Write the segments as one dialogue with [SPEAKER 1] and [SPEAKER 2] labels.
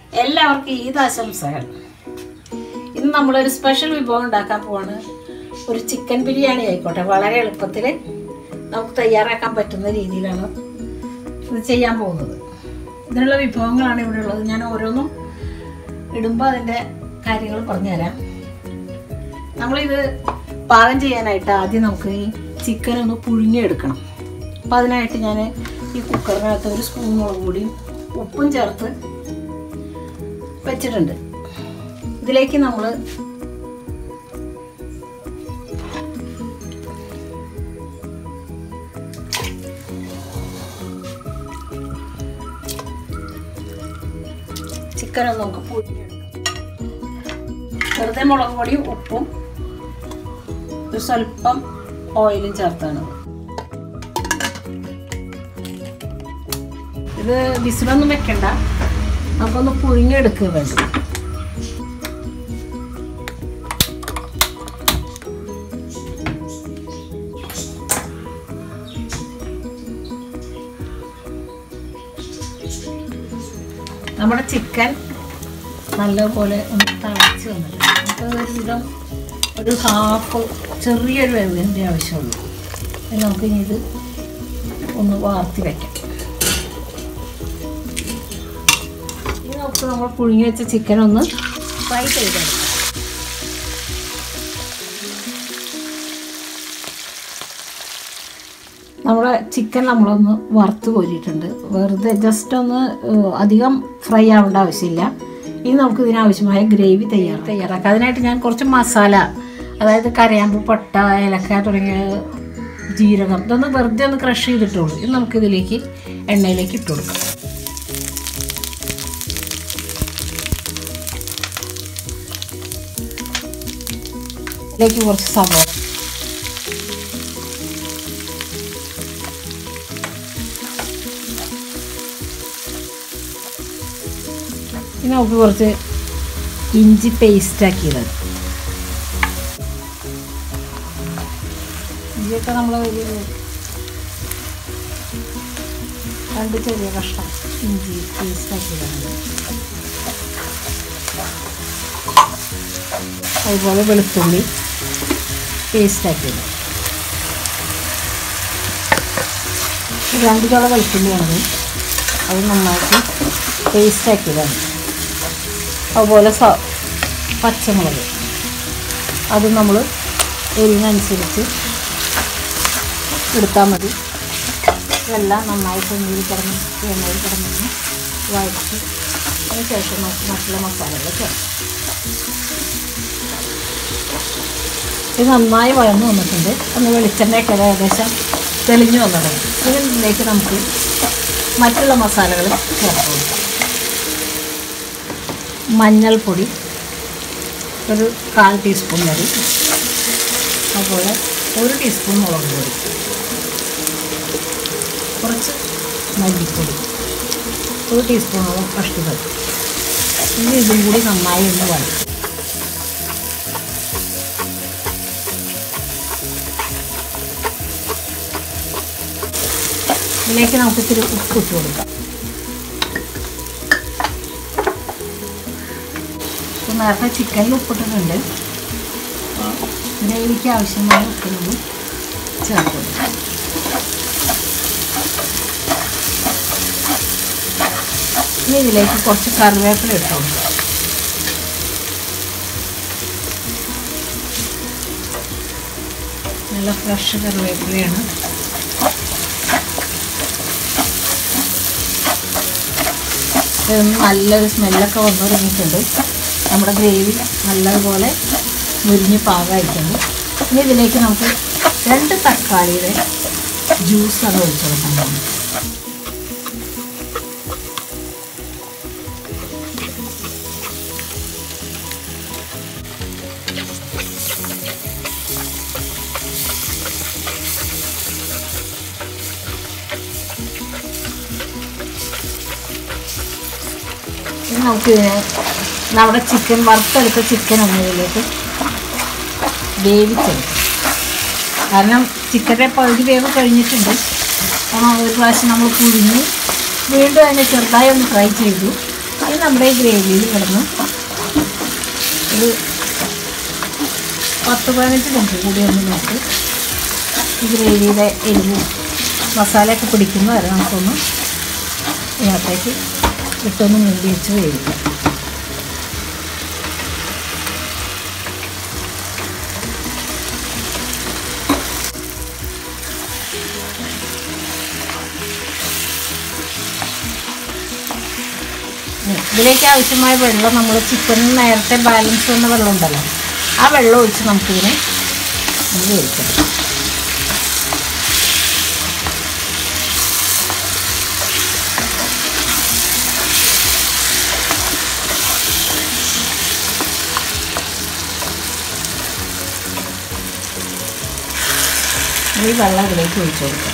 [SPEAKER 1] എല്ലാവർക്കും ഈദാശംസകൾ ഇന്ന് നമ്മളൊരു സ്പെഷ്യൽ വിഭവം ഉണ്ടാക്കാൻ പോവാണ് ഒരു ചിക്കൻ ബിരിയാണി ആയിക്കോട്ടെ വളരെ എളുപ്പത്തിൽ നമുക്ക് തയ്യാറാക്കാൻ പറ്റുന്ന രീതിയിലാണ് ഇത് ചെയ്യാൻ പോകുന്നത് ഇതിനുള്ള വിഭവങ്ങളാണ് ഇവിടെ ഉള്ളത് ഞാൻ ഓരോന്നും ഇടുമ്പോൾ അതിൻ്റെ കാര്യങ്ങൾ പറഞ്ഞുതരാം നമ്മളിത് പാകം ചെയ്യാനായിട്ട് ആദ്യം നമുക്ക് ഈ ചിക്കൻ ഒന്ന് പുഴുങ്ങിയെടുക്കണം അപ്പോൾ അതിനായിട്ട് ഞാൻ ഈ കുക്കറിനകത്ത് ഒരു സ്പൂൺ മുളക് പൊടിയും ഉപ്പും ചേർത്ത് വെച്ചിട്ടുണ്ട് ഇതിലേക്ക് നമ്മൾ ചിക്കൻ ഒന്ന് നമുക്ക് പുഴുങ്ങിയെടുക്കാം വെറുതെ മുളക് പൊടിയും ഉപ്പും ഒരു സ്വല്പം ഓയിലും ചേർത്താണ് ഇത് വിസിലൊന്നും വെക്കണ്ട നമുക്കൊന്ന് പുഴുങ്ങിയെടുക്കുക വേണ്ട നമ്മുടെ ചിക്കൻ നല്ലപോലെ ഒന്ന് തിളച്ച് വന്നിട്ട് നമുക്ക് ഒരു വിധം ഒരു ഹാഫ് ചെറിയൊരു വേവിൻ്റെ ആവശ്യമുള്ളൂ ഇനി നമുക്ക് ഇനി ഇത് ഒന്ന് വാർത്തി വയ്ക്കാം ഇനി നമുക്ക് നമ്മൾ പുഴുങ്ങി വെച്ച ചിക്കൻ ഒന്ന് ഫ്രൈ ചെയ്തെടുക്കാം നമ്മുടെ ചിക്കൻ നമ്മളൊന്ന് വറുത്ത് കോരിയിട്ടുണ്ട് വെറുതെ ജസ്റ്റ് ഒന്ന് ഏഹ്, അധികം ഫ്രൈ ആവേണ്ട ആവശ്യമില്ല ഇനി നമുക്ക് ഇതിനാവശ്യമായ ഗ്രേവി തയ്യാർ തയ്യാറാക്കാം അതിനായിട്ട് ഞാൻ കുറച്ച് മസാല അതായത് കരയാമ്പ് പട്ട ഏലക്ക തുടങ്ങിയ ജീരകം ഇതൊന്ന് വെറുതെ ഒന്ന് ക്രഷ് ചെയ്തിട്ടുള്ളൂ ഇത് നമുക്കിതിലേക്ക് എണ്ണയിലേക്ക് ഇട്ട് കൊടുക്കാം ഇതിലേക്ക് കുറച്ച് സവോള ഇനി നമുക്ക് കുറച്ച് ഇഞ്ചി പേസ്റ്റ് ആക്കിയത് ഇഞ്ചിയൊക്കെ നമ്മൾ ഒരു രണ്ട് ചെറിയ കഷ്ണം ഇഞ്ചി പേസ്റ്റ് ആക്കിയതാണ് അതുപോലെ വെളുത്തുള്ളി പേസ്റ്റ് ആക്കിയത് രണ്ട് ചോള വെളുത്തുള്ളിയാണത് അത് നന്നായിട്ട് പേസ്റ്റ് ആക്കിയതാണ് അതുപോലെ സ പച്ചമുളക് അത് നമ്മൾ എരിവിനനുസരിച്ച് എടുത്താൽ മതി ഇതെല്ലാം നന്നായിട്ട് എണ്ണയിൽ കിടന്ന് എണ്ണയിൽ കിടന്ന് വഴറ്റി അതിന് ശേഷം നമുക്ക് മറ്റുള്ള മസാലകൾ ചേർക്കാം ഇത് നന്നായി വഴന്നു വന്നിട്ടുണ്ട് ഒന്ന് വെളിച്ചെണ്ണയൊക്കെ ഏകദേശം തെളിഞ്ഞു വന്നിട്ടുണ്ട് ഇതിലേക്ക് നമുക്ക് മറ്റുള്ള മസാലകൾ ചേർത്ത് കൊടുക്കാം മഞ്ഞൾപ്പൊടി ഒരു കാൽ ടീസ്പൂൺ മതി അതുപോലെ ഒരു ടീസ്പൂൺ മുളക് പൊടി കുറച്ച് മല്ലിപ്പൊടി ഒരു ടീസ്പൂണോളം കഷ്ടിമതി ഇനി ഇതും കൂടി നന്നായി ഒന്ന് വഴറ്റും ഇതിലേക്ക് നമുക്ക് ഇത്തിരി ഉപ്പ് ഇട്ട് കൊടുക്കാം ഇപ്പം നേരത്തെ ചിക്കനിൽ ഉപ്പിട്ടിട്ടുണ്ട് അപ്പോൾ ഗ്രേവിക്ക് ആവശ്യമായ ഉപ്പിനോട് ചേർത്ത് കൊടുക്കാം ഇനി ഇതിലേക്ക് കുറച്ച് കറിവേപ്പില ഇട്ട് കൊടുക്കാം നല്ല ഫ്രഷ് കറിവേപ്പിലയാണ് ഇത് നല്ലൊരു സ്മെല്ലൊക്കെ വന്നു തുടങ്ങിയിട്ടുണ്ട് നമ്മുടെ ഗ്രേവി നല്ലതുപോലെ മുരിഞ്ഞ് പാകമായിട്ടുണ്ട് ഇനി ഇതിലേക്ക് നമുക്ക് രണ്ട് തക്കാളിയുടെ ജ്യൂസാണ് ഒഴിച്ചു കൊടുക്കാൻ പോകുന്നത് ഇനി നമുക്ക് നമ്മുടെ ചിക്കൻ വറുത്തെടുത്ത ചിക്കൻ ഒന്ന് ഇതിലേക്ക് വേവിച്ചെടുക്കും കാരണം ചിക്കൻ്റെ പകുതി വേവ് കഴിഞ്ഞിട്ടുണ്ട് അപ്പോൾ ഒരു പ്രാവശ്യം നമ്മൾ പുഴുങ്ങി വീണ്ടും അതിനെ ചെറുതായി ഒന്ന് ഫ്രൈ ചെയ്തു ഇനി ഇനി നമ്മുടെ ഈ ഗ്രേവിയിൽ കിടന്ന് ഒരു പത്ത് പതിനഞ്ച് മിനിറ്റ് കൂടി ഒന്ന് നോക്കി ഈ ഗ്രേവിയുടെ എരിവും മസാലയൊക്കെ പിടിക്കുന്ന വരെ നമുക്കൊന്ന് ഇതിനകത്തേക്ക് ഇട്ടൊന്ന് മൂടി വെച്ച് വേവിക്കാം ഇതിലേക്ക് ആവശ്യമായ വെള്ളം നമ്മൾ ചിക്കനിൽ നേരത്തെ ബാലൻസ് വന്ന വെള്ളം ഉണ്ടല്ലോ ആ വെള്ളം ഒഴിച്ച് നമുക്കിതിനെ ഒന്ന് വേവിക്കണം ഈ വെള്ളം ഇതിലേക്ക് ഒഴിച്ചു കൊടുക്കാം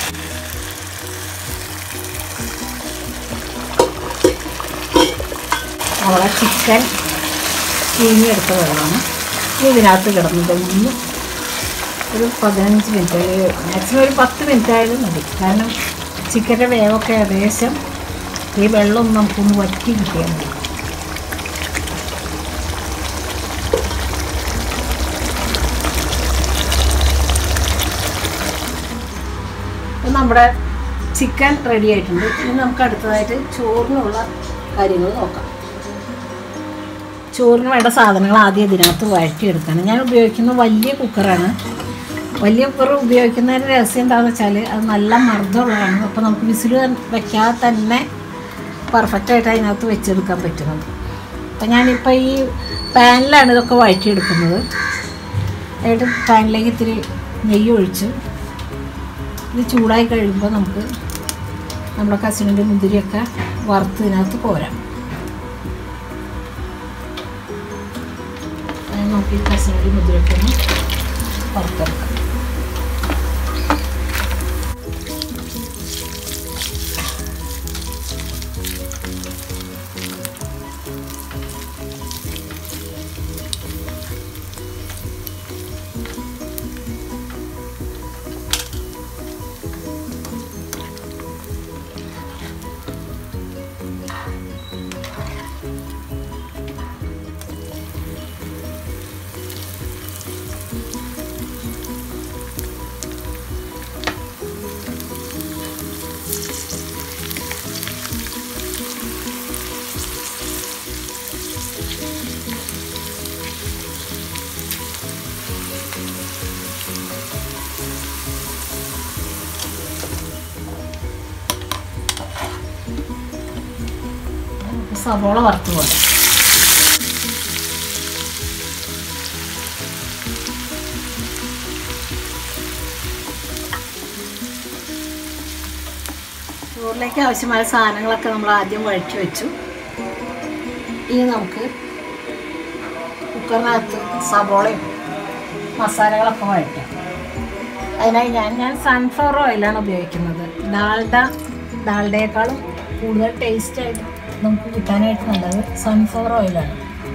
[SPEAKER 1] അവിടെ ചിക്കൻ പിഴിഞ്ഞെടുത്ത വെള്ളമാണ് ഇനി ഇതിനകത്ത് കിടന്നത് ഒന്ന് ഒരു പതിനഞ്ച് മിനിറ്റ് അല്ലെങ്കിൽ മാക്സിമം ഒരു പത്ത് മിനിറ്റ് ആയാലും മതി കാരണം ചിക്കൻ്റെ വേവൊക്കെ ഏകദേശം ഈ വെള്ളം ഒന്ന് നമുക്കൊന്ന് വറ്റി കിട്ടിയാൽ മതി ഇപ്പം നമ്മുടെ ചിക്കൻ റെഡി ആയിട്ടുണ്ട് ഇനി നമുക്ക് അടുത്തതായിട്ട് ചോറിനുള്ള കാര്യങ്ങൾ നോക്കാം ചോറിന് വേണ്ട സാധനങ്ങൾ ആദ്യം ഇതിനകത്ത് വഴറ്റിയെടുക്കണം ഞാൻ ഉപയോഗിക്കുന്ന വലിയ കുക്കറാണ് വലിയ കുക്കർ ഉപയോഗിക്കുന്നതിന് രഹസ്യം എന്താണെന്ന് വെച്ചാൽ അത് നല്ല മർദ്ദമുള്ളതാണ് അപ്പോൾ നമുക്ക് വിസിൽ വെക്കാതെ തന്നെ പെർഫെക്റ്റായിട്ട് അതിനകത്ത് വെച്ചെടുക്കാൻ പറ്റുന്നത് അപ്പം ഞാനിപ്പോൾ ഈ പാനിലാണ് ഇതൊക്കെ വഴറ്റിയെടുക്കുന്നത് എന്നിട്ട് പാനിലേക്ക് ഇത്തിരി നെയ്യ് ഒഴിച്ച് ഇത് ചൂടായി കഴിയുമ്പോൾ നമുക്ക് നമ്മുടെ കസിനിൻ്റെ മുന്തിരിയൊക്കെ വറുത്ത് ഇതിനകത്ത് പോരാം അത് നമുക്ക് ഈ കസിനിൻ്റെ മുന്തിരിയൊക്കെ ഒന്ന് വറുത്തെടുക്കാം സവോള വറുത്ത് പോലെ ചോറിലേക്ക് ആവശ്യമായ സാധനങ്ങളൊക്കെ നമ്മൾ ആദ്യം വഴറ്റി വെച്ചു ഇനി നമുക്ക് കുക്കറിനകത്ത് സവോളയും മസാലകളൊക്കെ വഴറ്റാം അതിനായി ഞാൻ ഞാൻ സൺഫ്ലവർ ഓയിലാണ് ഉപയോഗിക്കുന്നത് ഡാൽഡ ഡാൽഡയേക്കാളും കൂടുതൽ ടേസ്റ്റ് ആയിട്ട് നമുക്ക് കിട്ടാനായിട്ട് നല്ലത് സൺഫ്ലവർ ഓയിലാണ്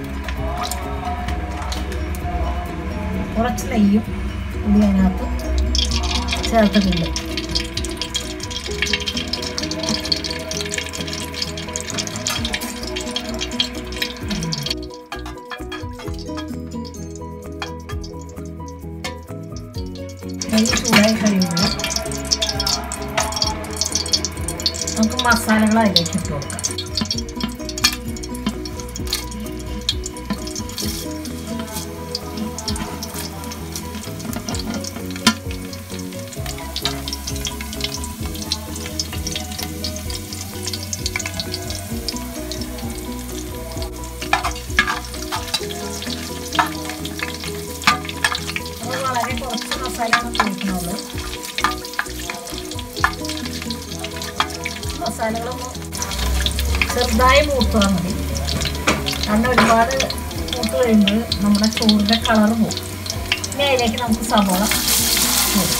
[SPEAKER 1] കുറച്ച് നെയ്യും കൂടി അതിനകത്ത് ചേർത്തിട്ടുണ്ട് നെയ്യ് ചൂടായി കഴിയുമ്പോൾ നമുക്ക് മസാലകൾ അതിലേക്ക് ഇട്ട് കൊടുക്കാം നമ്മൾ വളരെ കുറച്ച് മസാലയാണ് ഉപയോഗിക്കുന്നുള്ളൂ മസാലകളൊന്ന് ചെറുതായി മൂത്താൽ മതി കാരണം ഒരുപാട് മൂത്ത് കഴിയുമ്പോൾ നമ്മുടെ ചോറിൻ്റെ കളർ പോകും ഇനി അതിലേക്ക് നമുക്ക് സവോള ചേർക്കാം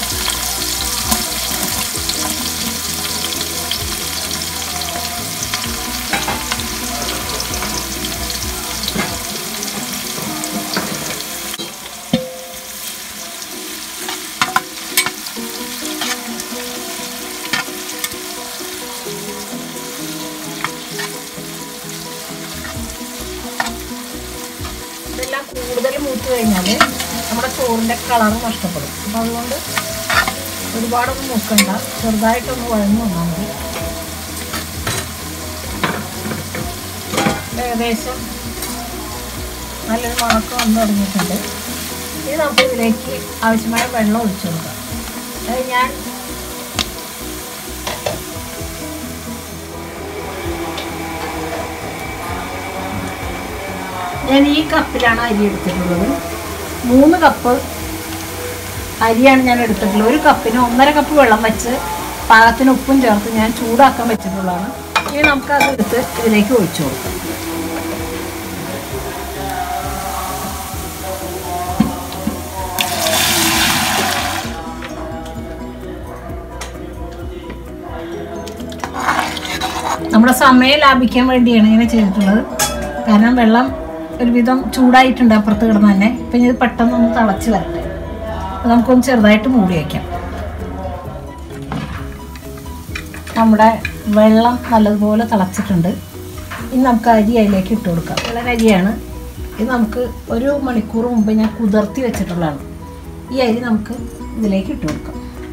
[SPEAKER 1] കൂടുതൽ മൂത്ത് കഴിഞ്ഞാൽ നമ്മുടെ ചോറിൻ്റെ കളർ നഷ്ടപ്പെടും അപ്പം അതുകൊണ്ട് ഒരുപാടൊന്നും മൂക്കണ്ട ചെറുതായിട്ടൊന്ന് വഴങ്ങി വന്നാൽ മതി ഏകദേശം നല്ലൊരു മണക്കം വന്ന് തുടങ്ങിയിട്ടുണ്ട് ഇനി നമുക്ക് ഇതിലേക്ക് ആവശ്യമായ വെള്ളം ഒഴിച്ചു കൊടുക്കാം അത് ഞാൻ ഞാൻ ഈ കപ്പിലാണ് അരി എടുത്തിട്ടുള്ളത് മൂന്ന് കപ്പ് അരിയാണ് ഞാൻ എടുത്തിട്ടുള്ളത് ഒരു കപ്പിന് ഒന്നര കപ്പ് വെള്ളം വെച്ച് പാകത്തിന് ഉപ്പും ചേർത്ത് ഞാൻ ചൂടാക്കാൻ വെച്ചിട്ടുള്ളതാണ് ഇനി നമുക്കത് എടുത്ത് ഇതിലേക്ക് ഒഴിച്ചു കൊടുക്കാം നമ്മുടെ സമയം ലാഭിക്കാൻ വേണ്ടിയാണ് ഇങ്ങനെ ചെയ്തിട്ടുള്ളത് കാരണം വെള്ളം ഒരുവിധം ചൂടായിട്ടുണ്ട് അപ്പുറത്ത് കിടന്ന് തന്നെ ഇപ്പം ഇത് പെട്ടെന്നൊന്ന് തിളച്ച് വരട്ടെ അപ്പോൾ നമുക്കൊന്ന് ചെറുതായിട്ട് മൂടി വയ്ക്കാം നമ്മുടെ വെള്ളം നല്ലതുപോലെ തിളച്ചിട്ടുണ്ട് ഇനി നമുക്ക് അരി അതിലേക്ക് ഇട്ട് കൊടുക്കാം വെള്ളം അരിയാണ് ഇത് നമുക്ക് ഒരു മണിക്കൂർ മുമ്പ് ഞാൻ കുതിർത്തി വെച്ചിട്ടുള്ളതാണ് ഈ അരി നമുക്ക് ഇതിലേക്ക് ഇട്ട് കൊടുക്കാം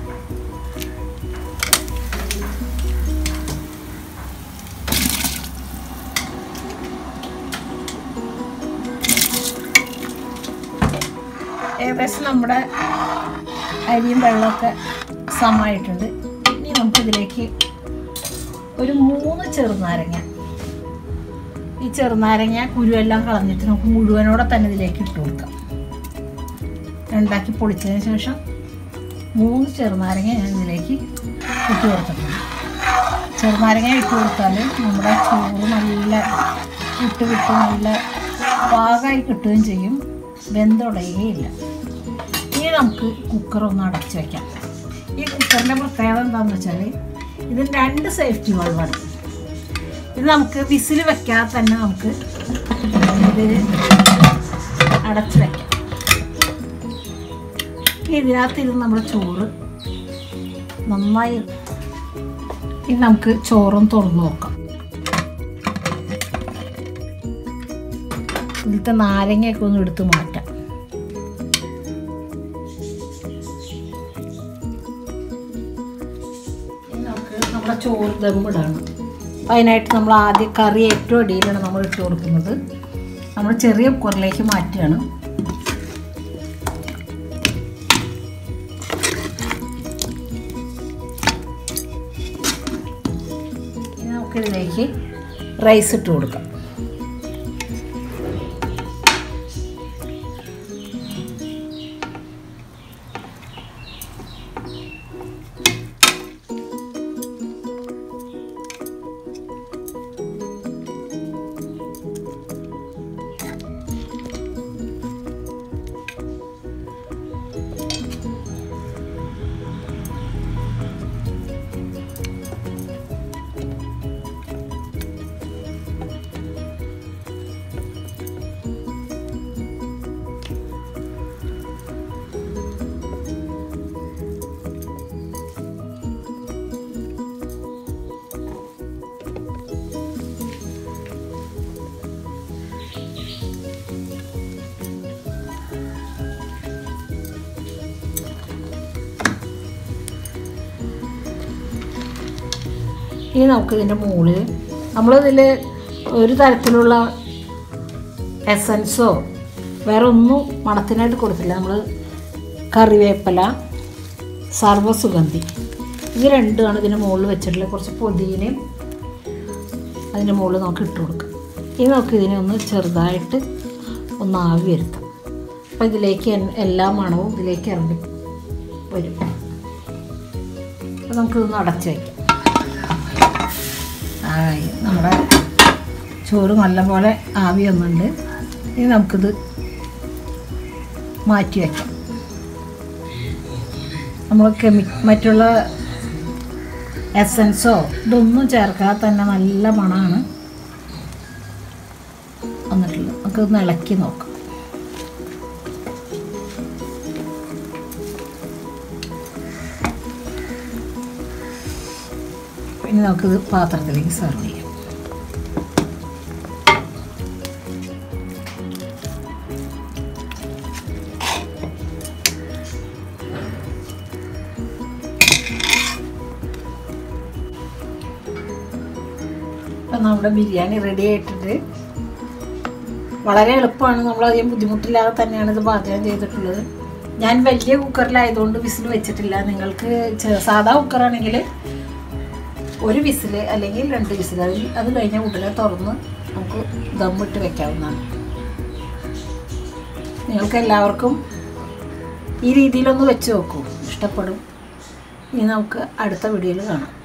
[SPEAKER 1] ഏകദേശം നമ്മുടെ അരിയും വെള്ളമൊക്കെ സമമായിട്ടുണ്ട് ഇനി നമുക്കിതിലേക്ക് ഒരു മൂന്ന് ചെറുനാരങ്ങ ഈ ചെറുനാരങ്ങ കുരുവെല്ലാം കളഞ്ഞിട്ട് നമുക്ക് മുഴുവനോടെ തന്നെ ഇതിലേക്ക് ഇട്ട് കൊടുക്കാം രണ്ടാക്കി പൊളിച്ചതിന് ശേഷം മൂന്ന് ചെറുനാരങ്ങ ഞാൻ ഇതിലേക്ക് ഇട്ട് കൊടുത്തിട്ടുണ്ട് ചെറുനാരങ്ങ ഇട്ട് കൊടുത്താൽ നമ്മുടെ ചോറ് നല്ല വിട്ട് വിട്ട് നല്ല പാകമായി കിട്ടുകയും ചെയ്യും വെന്തുടയുകയില്ല ഇനി നമുക്ക് കുക്കർ ഒന്ന് അടച്ചു വയ്ക്കാം ഈ കുക്കറിൻ്റെ പ്രത്യേകത എന്താണെന്ന് വെച്ചാൽ ഇതിന് രണ്ട് സേഫ്റ്റി വാൾവാണ് ഇത് നമുക്ക് വിസിൽ വെക്കാതെ തന്നെ നമുക്ക് ഇത് അടച്ചു വയ്ക്കാം ഇതിനകത്ത് ഇരുന്ന് നമ്മുടെ ചോറ് നന്നായി ഇനി നമുക്ക് ചോറും തുറന്നു നോക്കാം ഇതിലത്തെ നാരങ്ങയൊക്കെ ഒന്ന് എടുത്ത് മാറ്റാം ഇനി നമുക്ക് നമ്മുടെ ചോറ് ദമ്മിടാണ് അപ്പം അതിനായിട്ട് നമ്മൾ ആദ്യം കറി ഏറ്റവും അടിയിലാണ് നമ്മൾ ഇട്ട് കൊടുക്കുന്നത് നമ്മൾ ചെറിയ കുക്കറിലേക്ക് മാറ്റുകയാണ് ഇനി നമുക്കിതിലേക്ക് റൈസ് ഇട്ട് കൊടുക്കാം ഇനി നമുക്കിതിൻ്റെ മുകളിൽ നമ്മളിതിൽ ഒരു തരത്തിലുള്ള എസൻസോ വേറെ ഒന്നും മണത്തിനായിട്ട് കൊടുത്തില്ല നമ്മൾ കറിവേപ്പില സർവ്വസുഗന്ധി ഇത് രണ്ടുമാണ് ഇതിൻ്റെ മുകളിൽ വെച്ചിട്ടുള്ളത് കുറച്ച് പൊതിനയും അതിൻ്റെ മുകളിൽ നമുക്ക് ഇട്ട് കൊടുക്കാം ഇനി നമുക്ക് ഇതിനെ ഒന്ന് ചെറുതായിട്ട് ഒന്ന് ആവി വരുത്താം അപ്പോൾ ഇതിലേക്ക് എൻ- എല്ലാ മണവും ഇതിലേക്ക് ഇറങ്ങി വരും അപ്പോൾ നമുക്കിതൊന്ന് അടച്ച് വയ്ക്കാം ആയി നമ്മുടെ ചോറ് നല്ലപോലെ ആവി വന്നുണ്ട് ഇനി നമുക്കിത് മാറ്റി വയ്ക്കാം നമ്മൾ കെമി മറ്റുള്ള എസൻസോ ഇതൊന്നും ചേർക്കാതെ തന്നെ നല്ല മണമാണ് വന്നിട്ടുള്ളത് നമുക്കൊന്ന് ഇളക്കി നോക്കാം ഇനി നമുക്കിത് പാത്രത്തിലേക്ക് സെർവ് ചെയ്യാം നമ്മുടെ ബിരിയാണി റെഡി ആയിട്ടുണ്ട് വളരെ എളുപ്പമാണ് നമ്മൾ അധികം ബുദ്ധിമുട്ടില്ലാതെ തന്നെയാണ് ഇത് പാചകം ചെയ്തിട്ടുള്ളത് ഞാൻ വലിയ കുക്കറിലായതുകൊണ്ട് വിസിൽ വെച്ചിട്ടില്ല നിങ്ങൾക്ക് ചെ- സാധാ കുക്കറാണെങ്കിൽ ഒരു വിസിൽ അല്ലെങ്കിൽ രണ്ട് വിസിൽ അത് അത് കഴിഞ്ഞാൽ ഉടനെ തുറന്ന് നമുക്ക് ദമ്മിട്ട് വെക്കാവുന്നതാണ് നിങ്ങൾക്ക് എല്ലാവർക്കും ഈ രീതിയിലൊന്ന് വെച്ച് നോക്കൂ ഇഷ്ടപ്പെടും ഇനി നമുക്ക് അടുത്ത വീഡിയോയിൽ കാണാം